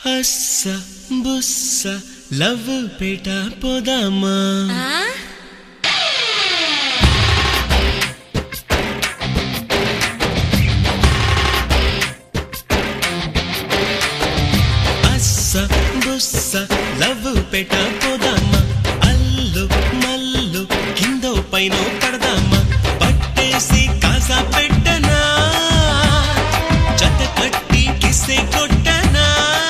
హస్స బుస్స love పేట పోదామా ఆ? అస్స బుస్స love పేట పోదామా అల్లు మల్లు కిందో పైన పడదామా పట్టేసి కాసా పెట్టనా జత కట్టి కిసే కొట్టనా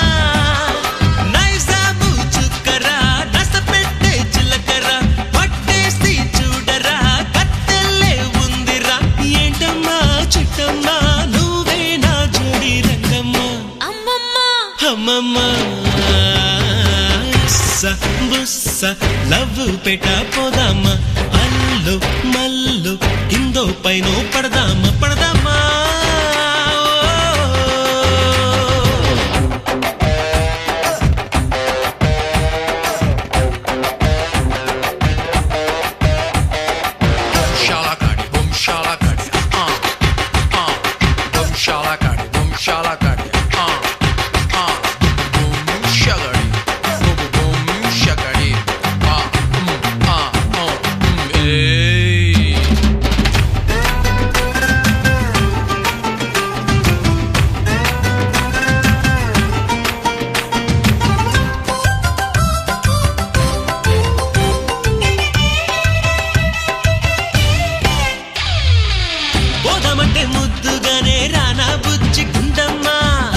నైజాము చుక్కరా నస పెట్టే చిలకరా పట్టేసి చూడరా కత్తెల్లే ఉందిరా ఏంటమ్మా చిట్టమ్మా నువ్వే నా జోడి రంగమ్మా అమ్మమ్మ అమ్మమ్మ స బుస్స లవ్ పెట పోదామా అల్లు మల్లు కిందో పైన పడదామా పడదామా Shalakari, boom shalakari, uh, uh, boom shalakari, boom shalakari, uh, uh, boom shagari, boom boom shagari, uh, mm, uh, uh, mm, hey. పోదామంటే ముద్దుగానే రానా బుజ్జి గుండమ్మా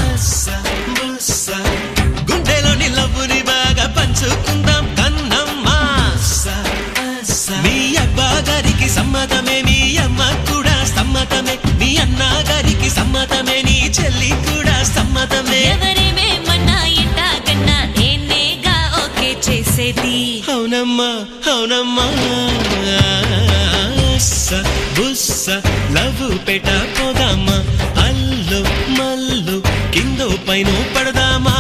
గుండెలోని లవ్వుని బాగా పంచుకుందాం కన్నమ్మా మీ అబ్బా గారికి సమ్మతమే మీ అమ్మ కూడా సమ్మతమే మీ అన్న గారికి సమ్మతమే నీ చెల్లి కూడా సమ్మతమే ఎవరేమేమన్నా ఇంటా కన్నా నేనేగా ఓకే చేసేది అవునమ్మా అవునమ్మా స బుస్స లవ్ పెట పోదామా అల్లు మల్లు కిందో పైన పడదామా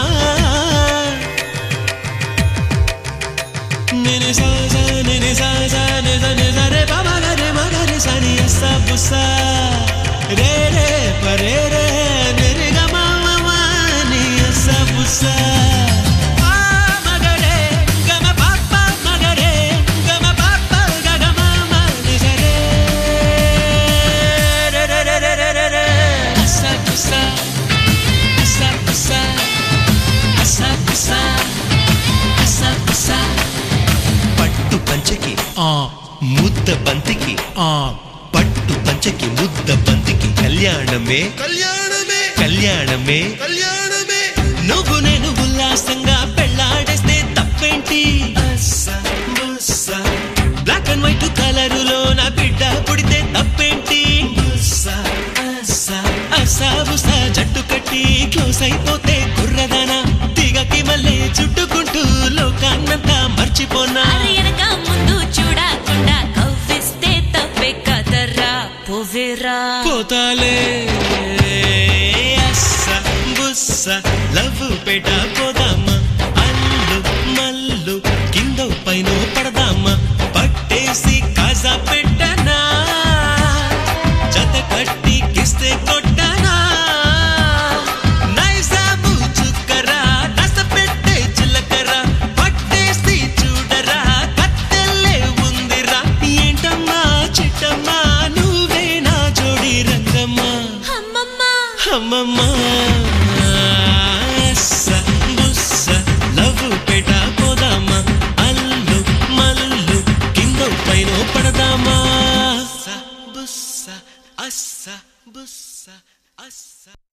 నేనే సా సా నేనే సా సా నే సా నే సా రే బాబా గా రే మా గా రే సా ని అస్స బుస్స రే రే పరే రే నే రే గా మా మా మా ని అస్స బుస్స ఆ మగరే గమ పాప మగరే గమ పాప గ గ మా మా ని స రే రే రే రే రే రే రే రే అస్స బుస్స అస్స బుస్స అస్స బుస్స అస్స బుస్స పట్టు పంచకి Uh, ముద్ద బంతికి uh, పట్టు పంచకి ముద్ద బంతికి కళ్యాణమే కళ్యాణమే కళ్యాణమే కళ్యాణమే నువ్వు నేను ఉల్లాసంగా పెళ్ళాడేస్తే తప్పేంటి బ్లాక్ అండ్ వైట్ కలరులో నా బిడ్డ పుడితే తప్పేంటి అసాబుసా జట్టు కట్టి క్లోజ్ అయిపోతే కుర్రదానా దిగకి మళ్ళీ చుట్టుకుంటూ లోకాన్నంతా మర్చిపోనా అరే ఎనక ముందు చూడకుండా కవ్విస్తే తప్పే కదరా పోవేరా పోతాలే అస్స బుస్స లవ్ పేట పోదామా అల్లు మల్లు కింద పైన పడదామా పట్టేసి కాజా పెట్టనా జత కట్టి కిస్తే కొట్టనా నైజాము చుక్కరా నస పెట్టే చిలకరా పట్టేసి చూడరా కత్తెల్లే ఉందిరా ఏంటమ్మా చిట్టమ్మా నువ్వే నా జోడి రంగమ్మా అమ్మమ్మ అమ్మమ్మ స బుస్స లవ్ పెట పోదామా అల్లు మల్లు కింద పైన పడదామా స బుస్స అస్స బుస్స అస్స